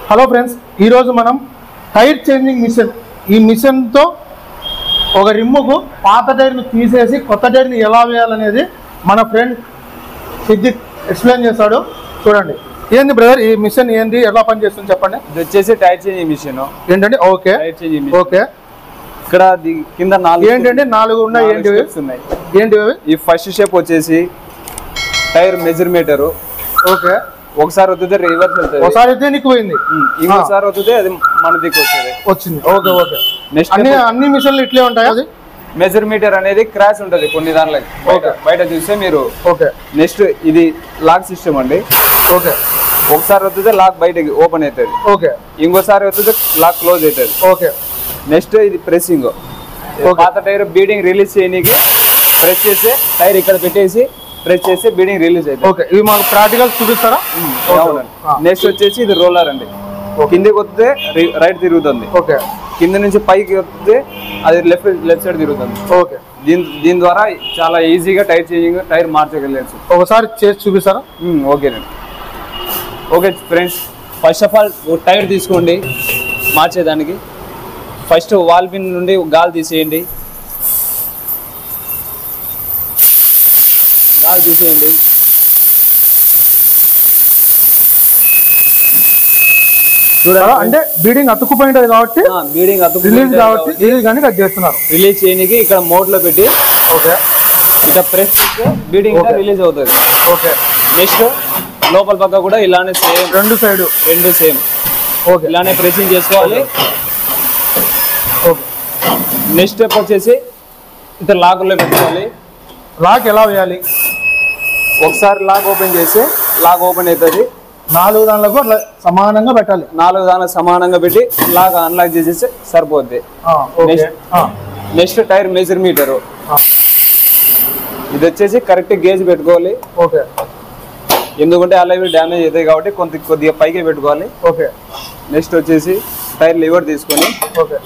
Hello friends ఈరోజు మనం tyre changing machine ఈ మిషన్తో ఒక రిమ్ముకు పాత టైర్ను తీసేసి కొత్త టైర్ని ఎలా వేయాలనేది మన ఫ్రెండ్ సిద్దిక్ ఎక్స్ప్లెయిన్ చేస్తాడు చూడండి ఏంది బ్రదర్ ఈ మిషన్ ఏంది ఎలా పనిచేస్తుంది చెప్పండి ఇది వచ్చేసి టైర్ చేంజింగ్ మిషన్ ఏంటండి okay tyre changing machine okay ఇక్కడ ది- కింద నాలుగు ఏంటండి నాలుగు ఉన్నాయి నాలుగు ఏంటివి steps ఉన్నాయి ఏంటివి అవి? ఈ ఫస్ట్ స్టెప్ వచ్చేసి టైర్ మెజర్మీటర్ ఓకే ఒకసారి వద్దుతే రివర్స్ వెళ్తుంది ఒకసారి అయితే నీకు పోయింది ఉమ్, ఇంకోసారి వద్దుతే అది మన దిక్కు వస్తుంది వచ్చింది ఓకే ఓకే నెక్స్ట్ అన్ని అన్ని మిషన్లు ఇట్లే ఉంటాయి అది మెజర్మీటర్ అనేది క్రాష్ ఉంటుంది కొన్ని దాంట్లకి బయట బయట చూస్తే మీరు ఓకే నెక్స్ట్ ఇది లాక్ సిస్టమ్ అండి ఓకే ఒకసారి వద్దుతే లాక్ బయటకి ఓపెన్ అవుతుంది ఓకే ఇంకోసారి వద్దుతే లాక్ క్లోజ్ అవుతుంది ఓకే నెక్స్ట్ ఇది ప్రెస్సింగ్ పాత టైర్ బీడింగ్ రిలీజ్ చేయడానికి ప్రెస్ చేసి టైర్ ఇక్కడ పెట్టేసి ప్రెస్ చేసి బీడింగ్ రిలీజ్ అవుతుంది ఓకే ఇవి మాకు ప్రాక్టికల్ చూపిస్తారా అవునండి ఆ. నెక్స్ట్ వచ్చేసి ఇది రోలర్ అండి కిందికి వస్తే రైట్ తిరుగుతుంది ఓకే కింద నుంచి పైకి వస్తే అది లెఫ్ట్ లెఫ్ట్ సైడ్ తిరుగుతుంది ఓకే దీని దీని ద్వారా చాలా ఈజీగా టైర్ చేంజింగ్ టైర్ మార్చగలిగచ్చు ఒకసారి చేసి చూపిస్తారా ఓకేనండి okay friends first of all tyre తీసుకోండి మార్చేదానికి ఫస్ట్ వాల్ పిన్ నుండి గాలి తీసేయండి గాలి తీసేయండి చూడాలా చూడండి అంటే బీడింగ్ అతుక్కుపోయింటది కాబట్టి బీడింగ్ రిలీజ్ కాబట్టి రిలీజ్ కానీ కట్ చేస్తున్నారు రిలీజ్ చేయడానికి ఇక్కడ మోడ్ లో పెట్టి ఓకే ఇట్లా ప్రెస్ చేస్తే బీడింగ్ Okay. రిలీజ్ అవుతుంది ఓకే నెక్స్ట్ లోపల పక్క కూడా ఇలానే సేమ్ రెండు సైడ్ రెండు సేమ్ ఓకే ఇలానే ప్రెసింగ్ చేసుకోవాలి ఓకే నెక్స్ట్ స్టెప్ వచ్చేసి ఇట్లా లాక్లో పెట్టుకోవాలి లాక్ ఎలా వేయాలి ఒకసారి లాక్ ఓపెన్ చేసి లాక్ ఓపెన్ అవుతుంది నాలుగు దానిలకు అట్లా సమానంగా పెట్టాలి నాలుగు దానికి సమానంగా పెట్టి లాక్ అన్లాక్ చేసేసి సరిపోద్ది ఆ, ఓకే Next. ఆ, నెక్స్ట్ టైర్ మెజర్ మీటరు ఆ, ఇది వచ్చేసి కరెక్ట్ గేజ్ పెట్టుకోవాలి ఓకే ఎందుకంటే అలాగే డ్యామేజ్ అవుతాయి కాబట్టి కొంత కొద్దిగా పైకి పెట్టుకోవాలి ఓకే నెక్స్ట్ వచ్చేసి టైర్ లివర్ తీసుకొని ఓకే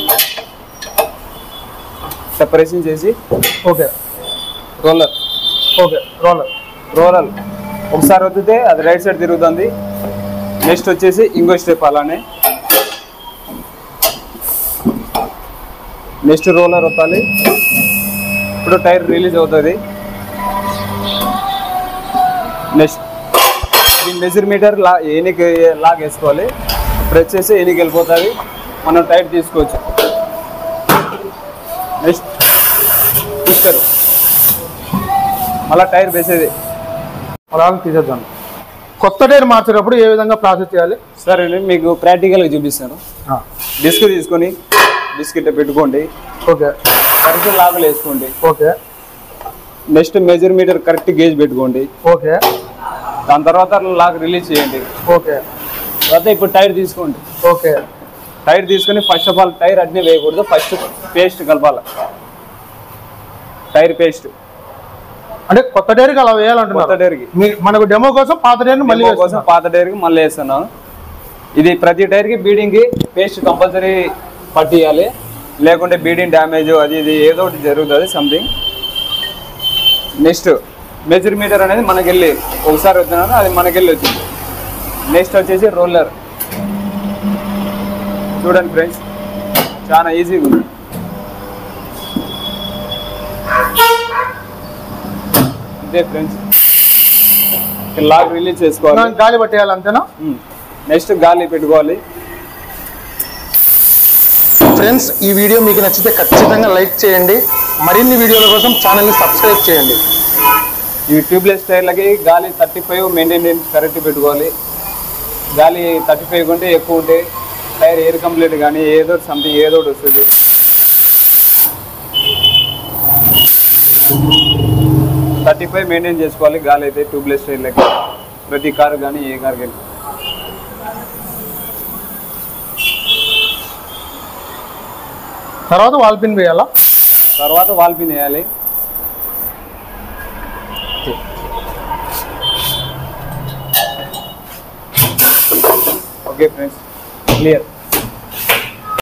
సెపరేషన్ చేసి okay roller okay roller roller ఒకసారి వద్దితే అది రైట్ సైడ్ తిరుగుతుంది నెక్స్ట్ వచ్చేసి ఇంకో స్టెప్ అలానే నెక్స్ట్ రోలర్ వత్తాలి ఇప్పుడు టైర్ రిలీజ్ అవుతుంది నెక్స్ట్ దీని మెజర్మీటర్ లా ఎనికి లాగ్ వేసుకోవాలి ప్రెస్ చేసి ఎనికి వెళ్ళిపోతుంది మనం టైర్ తీసుకోవచ్చు నెక్స్ట్ ట్విస్టర్ మళ్ళీ టైర్ వేసేది అలా తీసేద్దాం కొత్త టైర్ మార్చేటప్పుడు ఏ విధంగా ప్రాసెస్ చేయాలి సరే అండి మీకు ప్రాక్టికల్గా చూపిస్తాను ఆ, డిస్క్ తీసుకొని డిస్క్ ఇట్లా పెట్టుకోండి ఓకే కరెక్ట్ లాగులు వేసుకోండి okay next measure meter correct gauge పెట్టుకోండి ఓకే దాని తర్వాత లాక్ రిలీజ్ చేయండి ఓకే తర్వాత ఇప్పుడు టైర్ తీసుకోండి ఓకే టైర్ తీసుకొని ఫస్ట్ ఆఫ్ ఆల్ టైర్ అట్నే వేయకూడదు ఫస్ట్ పేస్ట్ కలపాలి టైర్ పేస్ట్ అంటే కొత్త టైర్కి అలా కొత్త వేయాలంటున్నారు టైర్కి మీ- మనకు డెమో కోసం పాత టైర్ని మళ్ళీ డెమో కోసం పాత టైర్కి మళ్ళీ వేస్తున్నాను ఇది ప్రతి టైర్కి బీడింగ్కి పేస్ట్ కంపల్సరీ పట్టియాలి లేకుంటే బీడింగ్ డ్యామేజ్ అది ఇది ఏదో ఒకటి జరుగుతుంది సంథింగ్ నెక్స్ట్ మెజర్మీటర్ అనేది మనకి వెళ్ళి ఒకసారి వచ్చినాను అది మనకి వెళ్ళి వచ్చింది నెక్స్ట్ వచ్చేసి రోలర్ చూడండి ఫ్రెండ్స్ చాలా ఈజీగా ఉంది ఇదే ఫ్రెండ్స్ లాక్ రిలీజ్ చేసుకోవాలి మనం గాలి పట్టేయాలి అంతేనా నెక్స్ట్ గాలి పెట్టుకోవాలి ఫ్రెండ్స్ ఈ వీడియో మీకు నచ్చితే ఖచ్చితంగా లైక్ చేయండి మరిన్ని వీడియోల కోసం ఛానల్ని సబ్స్క్రైబ్ చేయండి ఈ ట్యూబ్లెస్ టైర్లకి గాలి థర్టీ ఫైవ్ మెయింటెనెన్స్ కరెక్ట్ పెట్టుకోవాలి గాలి థర్టీ ఫైవ్ కంటే ఎక్కువ ఉంటే టైర్ ఎయిర్ కంప్లీట్ కానీ ఏదో సంథింగ్ ఏదో ఒకటి వస్తుంది థర్టీ ఫైవ్ మెయింటైన్ చేసుకోవాలి గాలి అయితే ట్యూబ్లెస్ టైర్లకి ప్రతి కారు కానీ ఏ కారు కానీ తర్వాత వాల్ పిన్ వేయాలా తర్వాత వాల్ పిన్ వేయాలి ఓకే ఫ్రెండ్స్ క్లియర్